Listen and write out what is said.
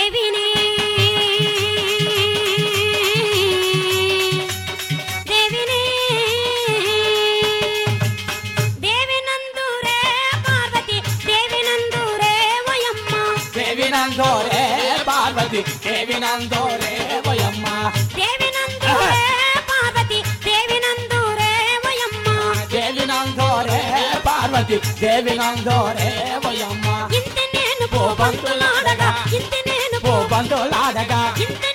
దేవిని దేవిని దేవినందురే పార్వతి దేవినందురే వయమ్మ దేవినందోరే పార్వతి దేవినందోరే వయమ్మ దేవినందురే పార్వతి దేవినందురే వయమ్మ దేవినందోరే పార్వతి దేవినందోరే వయమ్మ ఇంత నేను పోబంతులాడగా ఇంత నేను ఓ బంధులాడగా ఇంత